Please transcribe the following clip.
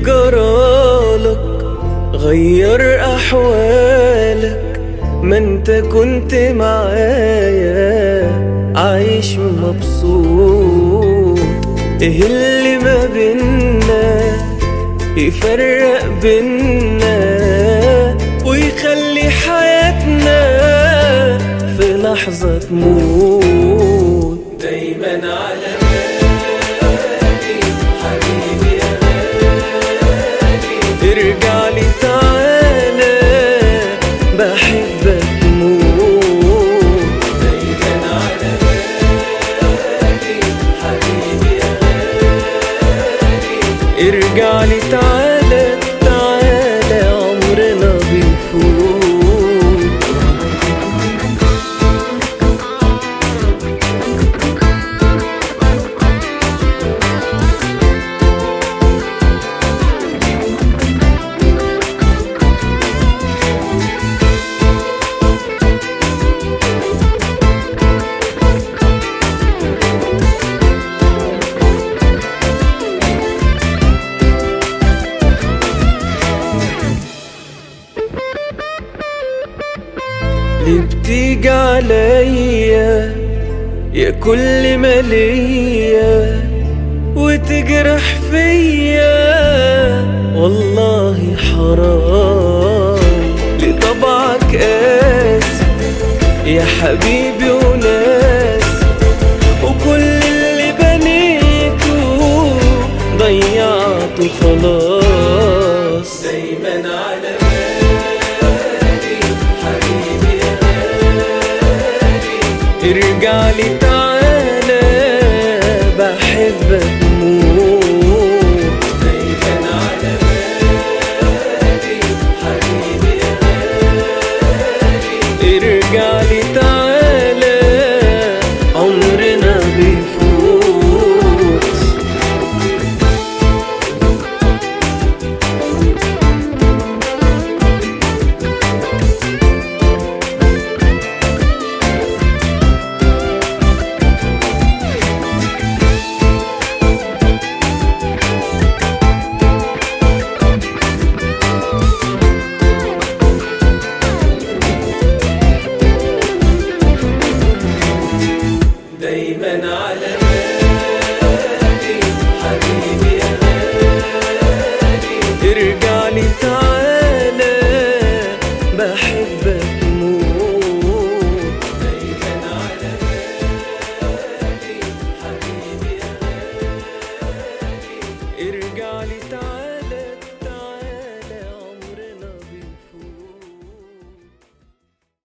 جرالك غير احوالك ما انت كنت معايا عايش مبسوط ايه اللي ما بينا يفرق بينا ويخلي حياتنا في لحظة تموت دايما على بالي حبيبي يا غالي ارجع لي تعالى بحبك موت دايما على بالي حبيبي يا غالي ارجع لي تعالى تعالى عمرنا بيفوت ليه بتيجي عليا يا كل ما ليا وتجرح فيا والله حرام ليه طبعك قاسي يا حبيبي وناس وكل اللي بنيته ضيعته خلاص دايما على بالي حبيبي يا غالي ارجع لي تعالى